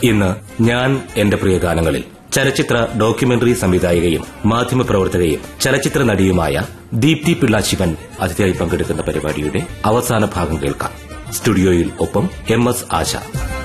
ഇന്ന് ഞാൻ എന്റെ പ്രിയ ഗാനങ്ങളിൽ ചലച്ചിത്ര ഡോക്യുമെന്ററി സംവിധായികയും മാധ്യമപ്രവർത്തകയും ചലച്ചിത്ര നടിയുമായ ദീപ്തി പിള്ള ശിവൻ അതിഥിയായി പങ്കെടുക്കുന്ന പരിപാടിയുടെ അവസാന ഭാഗം കേൾക്കാം സ്റ്റുഡിയോയിൽ ഒപ്പം എം എസ് ആശ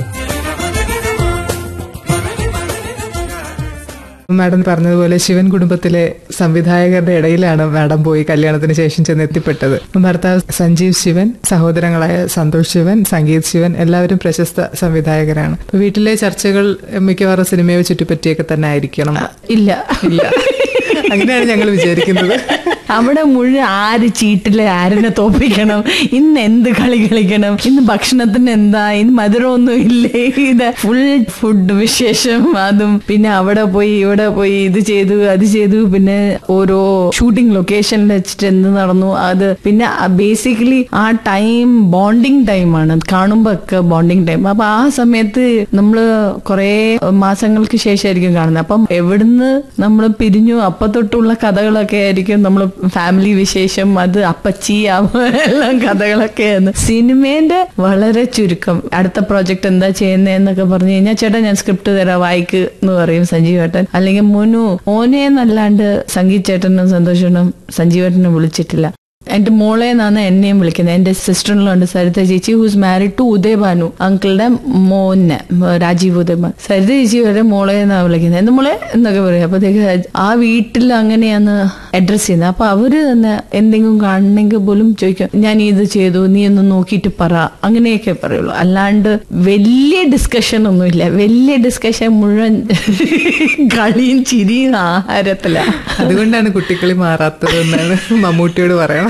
മാഡം പറഞ്ഞതുപോലെ ശിവൻ കുടുംബത്തിലെ സംവിധായകരുടെ ഇടയിലാണ് മാഡം പോയി കല്യാണത്തിന് ശേഷം ചെന്ന് എത്തിപ്പെട്ടത് ഭർത്താവ് സഞ്ജീവ് ശിവൻ സഹോദരങ്ങളായ സന്തോഷ് ശിവൻ സംഗീത് ശിവൻ എല്ലാവരും പ്രശസ്ത സംവിധായകരാണ് അപ്പൊ വീട്ടിലെ ചർച്ചകൾ മിക്കവാറും സിനിമയെ ചുറ്റിപ്പറ്റിയൊക്കെ തന്നെ ആയിരിക്കണം ഇല്ല ഇല്ല അങ്ങനെയാണ് ഞങ്ങൾ വിചാരിക്കുന്നത് അവിടെ മുഴുവൻ ആര് ചീട്ടില് ആരിനെ തോപ്പിക്കണം ഇന്ന് എന്ത് കളി കളിക്കണം ഇന്ന് ഭക്ഷണത്തിന് എന്താ ഇന്ന് മധുരമൊന്നും ഇല്ലേ ഇത് ഫുൾ ഫുഡ് വിശേഷം അതും പിന്നെ അവിടെ പോയി ഇവിടെ പോയി ഇത് ചെയ്തു അത് ചെയ്തു പിന്നെ ഓരോ ഷൂട്ടിംഗ് ലൊക്കേഷനിൽ വെച്ചിട്ട് എന്ത് നടന്നു അത് പിന്നെ ബേസിക്കലി ആ ടൈം ബോണ്ടിങ് ടൈമാണ് കാണുമ്പോ ഒക്കെ ബോണ്ടിങ് ടൈം അപ്പൊ ആ സമയത്ത് നമ്മള് കുറെ മാസങ്ങൾക്ക് ശേഷമായിരിക്കും കാണുന്നത് അപ്പം എവിടുന്ന് നമ്മൾ പിരിഞ്ഞു അപ്പൊ തൊട്ടുള്ള കഥകളൊക്കെ ആയിരിക്കും നമ്മൾ ഫാമിലി വിശേഷം അത് അപ്പച്ചി അവ എല്ലാം കഥകളൊക്കെയാണ് സിനിമേന്റെ വളരെ ചുരുക്കം അടുത്ത പ്രോജക്റ്റ് എന്താ ചെയ്യുന്നതെന്നൊക്കെ പറഞ്ഞു കഴിഞ്ഞാൽ ചേട്ടാ ഞാൻ സ്ക്രിപ്റ്റ് തരാം വായിക്ക് എന്ന് പറയും സഞ്ജീവ് ഏട്ടൻ അല്ലെങ്കിൽ മുനു മോനെ എന്നല്ലാണ്ട് സംഗീത് ചേട്ടനും സന്തോഷനും സഞ്ജീവ് ഏട്ടനും വിളിച്ചിട്ടില്ല എന്റെ മോളെ എന്നാണ് എന്നെയും വിളിക്കുന്നത് എന്റെ സിസ്റ്ററിലുണ്ട് സരിത ചേച്ചി ഹൂസ് മാരിഡ് ടു ഉദയഭാനു അങ്കിളുടെ മോനെ രാജീവ് ഉദയഭാനു സരിത ചേച്ചി വരെ മോളെ എന്നാണ് വിളിക്കുന്നത് എന്ത് മോളെ എന്നൊക്കെ പറയും അപ്പത്തേക്ക് ആ വീട്ടിൽ അങ്ങനെയാണ് അഡ്രസ് ചെയ്യുന്നത് അപ്പൊ അവര് തന്നെ എന്തെങ്കിലും കാണണമെങ്കിൽ പോലും ചോദിക്കും ഞാൻ ഇത് ചെയ്തു നീ ഒന്ന് നോക്കിയിട്ട് പറ അങ്ങനെയൊക്കെ പറയുള്ളൂ അല്ലാണ്ട് വലിയ ഡിസ്കഷൻ ഒന്നുമില്ല വലിയ ഡിസ്കഷൻ മുഴുവൻ കളിയും ചിരിയും ആഹാരത്തിലാണ് അതുകൊണ്ടാണ് കുട്ടിക്കളി മാറാത്തത് എന്നാണ് മമ്മൂട്ടിയോട് പറയണം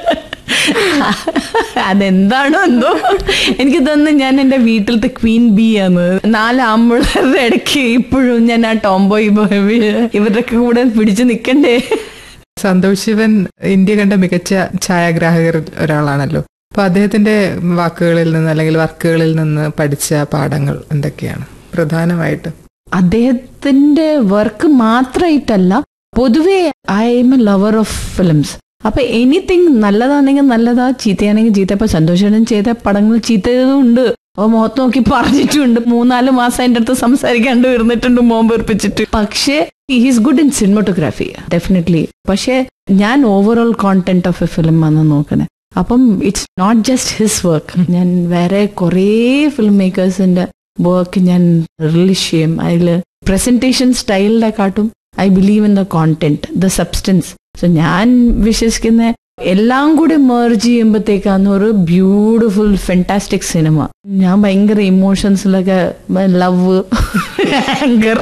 അതെന്താണോ എന്തോ എനിക്ക് തോന്നുന്നു ഞാൻ എന്റെ വീട്ടിലത്തെ ക്വീൻ ബി ആണ് നാല് ആമ്പിള്ളേരുടെ ഇടയ്ക്ക് ഇപ്പോഴും ഞാൻ ആ ടോംബോയ് ഇവരുടെ കൂടെ പിടിച്ചു നിൽക്കണ്ടേ സന്തോഷ് ശിവൻ ഇന്ത്യ കണ്ട മികച്ച ഛായാഗ്രാഹകരിൽ ഒരാളാണല്ലോ അപ്പൊ അദ്ദേഹത്തിന്റെ വാക്കുകളിൽ നിന്ന് അല്ലെങ്കിൽ വർക്കുകളിൽ നിന്ന് പഠിച്ച പാഠങ്ങൾ എന്തൊക്കെയാണ് പ്രധാനമായിട്ടും അദ്ദേഹത്തിന്റെ വർക്ക് മാത്രമായിട്ടല്ല പൊതുവെ I M A lover of films അപ്പൊ എനിത്തിങ് നല്ലതാണെങ്കിൽ നല്ലതാ ചീത്തയാണെങ്കിൽ ചീത്ത ഇപ്പൊ സന്തോഷം ചെയ്ത പടങ്ങൾ ചീത്തതും ഉണ്ട് അപ്പൊ മുഖത്ത് നോക്കി പറഞ്ഞിട്ടുണ്ട് മൂന്നാല് മാസം എൻ്റെ അടുത്ത് സംസാരിക്കാണ്ട് ഇരുന്നിട്ടുണ്ട് മോൻ വെറുപ്പിച്ചിട്ട് പക്ഷേ he's good in cinematography definitely പക്ഷേ ഞാൻ overall content of a film ആണ് നോക്കണേ അപ്പം it's not just his work ഞാൻ വേറെ കുറേ ഫിലിം മേക്കേഴ്സിന്റെ വർക്ക് ഞാൻ റിലീസ് ചെയ്യും അതിൽ പ്രസന്റേഷൻ സ്റ്റൈലിനെ കാട്ടും I believe in the content the substance so ഞാൻ വിശ്വസിക്കുന്ന എല്ലാം കൂടി മേർജ് ചെയ്യുമ്പോഴത്തേക്കാണ് ഒരു ബ്യൂട്ടിഫുൾ ഫെന്റാസ്റ്റിക് സിനിമ ഞാൻ ഭയങ്കര ഇമോഷൻസിലൊക്കെ ലവ് ആങ്കർ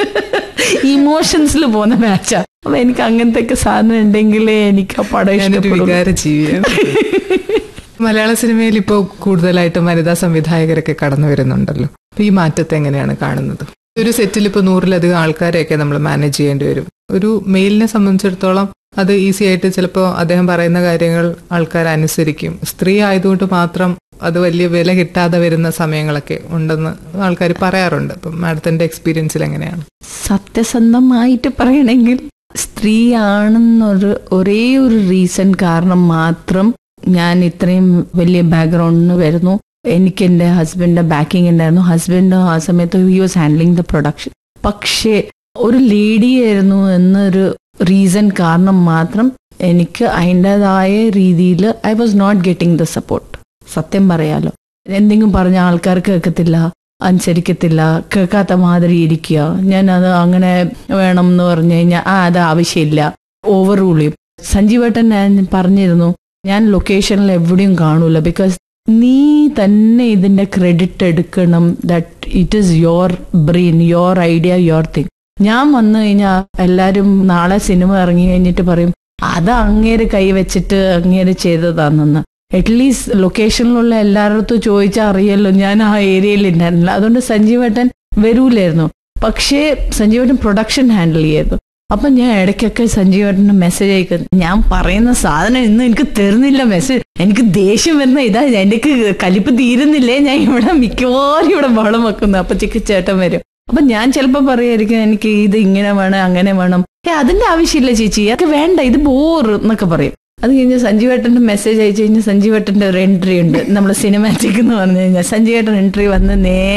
ഇമോഷൻസിൽ പോകുന്ന മാച്ചാ അപ്പൊ എനിക്ക് അങ്ങനത്തെ ഒക്കെ സാധനം ഉണ്ടെങ്കിലേ എനിക്ക് ആ പടം ഞാനൊരു ഇഷ്ടപ്പെടും വികാര ജീവിയാണ് മലയാള സിനിമയിൽ ഇപ്പോൾ കൂടുതലായിട്ടും വനിതാ സംവിധായകരൊക്കെ കടന്നു വരുന്നുണ്ടല്ലോ അപ്പൊ ഈ മാറ്റത്തെ എങ്ങനെയാണ് കാണുന്നത് ഒരു സെറ്റിൽ ഇപ്പോൾ നൂറിലധികം ആൾക്കാരെയൊക്കെ നമ്മൾ മാനേജ് ചെയ്യേണ്ടി വരും ഒരു മെയിലിനെ സംബന്ധിച്ചിടത്തോളം അത് ഈസി ആയിട്ട് ചിലപ്പോൾ അദ്ദേഹം പറയുന്ന കാര്യങ്ങൾ ആൾക്കാർ അനുസരിക്കും സ്ത്രീ ആയതുകൊണ്ട് മാത്രം അത് വലിയ വില കിട്ടാതെ വരുന്ന സമയങ്ങളൊക്കെ ഉണ്ടെന്ന് ആൾക്കാർ പറയാറുണ്ട് അപ്പം മാഡത്തിന്റെ എക്സ്പീരിയൻസിൽ എങ്ങനെയാണ് സത്യസന്ധമായിട്ട് പറയണമെങ്കിൽ സ്ത്രീയാണെന്നൊരു ഒരേ ഒരു റീസൺ കാരണം മാത്രം ഞാൻ ഇത്രയും വലിയ ബാക്ക്ഗ്രൗണ്ടിന് വരുന്നു എനിക്ക് എൻ്റെ ഹസ്ബൻഡിന്റെ ബാക്കിംഗ് ഉണ്ടായിരുന്നു ഹസ്ബൻഡ് ആ സമയത്ത് he was handling the production പക്ഷേ ഒരു ലേഡി ആയിരുന്നു എന്നൊരു റീസൺ കാരണം മാത്രം എനിക്ക് അതിൻ്റെതായ രീതിയിൽ I was not getting the support സത്യം പറയാലോ എന്തെങ്കിലും പറഞ്ഞ ആൾക്കാർ കേൾക്കത്തില്ല അനുസരിക്കത്തില്ല കേൾക്കാത്ത മാതിരി ഇരിക്കുക ഞാൻ അത് അങ്ങനെ വേണം എന്ന് പറഞ്ഞു കഴിഞ്ഞാൽ ആ അത് ആവശ്യമില്ല ഓവർ റൂൾ ചെയ്യും സഞ്ജീവേട്ടൻ ഞാൻ പറഞ്ഞിരുന്നു ഞാൻ ലൊക്കേഷനിൽ എവിടെയും കാണൂല ബിക്കോസ് നീ തന്നെ ഇതിന്റെ ക്രെഡിറ്റ് എടുക്കണം that it is your brain your idea your thing ഞാൻ വന്നു കഴിഞ്ഞാൽ എല്ലാരും നാളെ സിനിമ ഇറങ്ങി കഴിഞ്ഞിട്ട് പറയും അത് അങ്ങേര് കൈവച്ചിട്ട് അങ്ങേര് ചെയ്തതാണെന്ന് അറ്റ്ലീസ്റ്റ് ലൊക്കേഷനിലുള്ള എല്ലായിടത്തും ചോദിച്ചാൽ അറിയല്ലോ ഞാൻ ആ ഏരിയയിൽ ഉണ്ടായിരുന്നില്ല അതുകൊണ്ട് സഞ്ജീവേട്ടൻ വരൂലായിരുന്നു പക്ഷേ സഞ്ജീവേട്ടൻ പ്രൊഡക്ഷൻ ഹാൻഡിൽ ചെയ്തു അപ്പൊ ഞാൻ ഇടയ്ക്കൊക്കെ സഞ്ജീവേട്ടന് മെസ്സേജ് അയക്കുന്നു ഞാൻ പറയുന്ന സാധനം ഇന്ന് എനിക്ക് തരുന്നില്ല മെസ്സേജ് എനിക്ക് ദേഷ്യം വരുന്ന ഇതാ എനിക്ക് കലിപ്പ് തീരുന്നില്ലേ ഞാൻ ഇവിടെ മിക്കവാറും ഇവിടെ ബഹളം വെക്കുന്നു അപ്പൊ ചിക്ക് ചേട്ടൻ വരും അപ്പൊ ഞാൻ ചിലപ്പോ പറയായിരിക്കും എനിക്ക് ഇത് ഇങ്ങനെ വേണം അങ്ങനെ വേണം ഏ അതിന്റെ ആവശ്യമില്ല ചേച്ചി അതൊക്കെ വേണ്ട ഇത് ബോർ എന്നൊക്കെ പറയും അത് കഴിഞ്ഞ് സഞ്ജീവേട്ടന്റെ മെസ്സേജ് അയച്ചു കഴിഞ്ഞാൽ സഞ്ജീവേട്ടന്റെ ഒരു എൻട്രി ഉണ്ട് നമ്മൾ സിനിമാറ്റിക് എന്ന് പറഞ്ഞു കഴിഞ്ഞാൽ സഞ്ജീവേട്ടൻ എൻട്രി വന്ന് നേ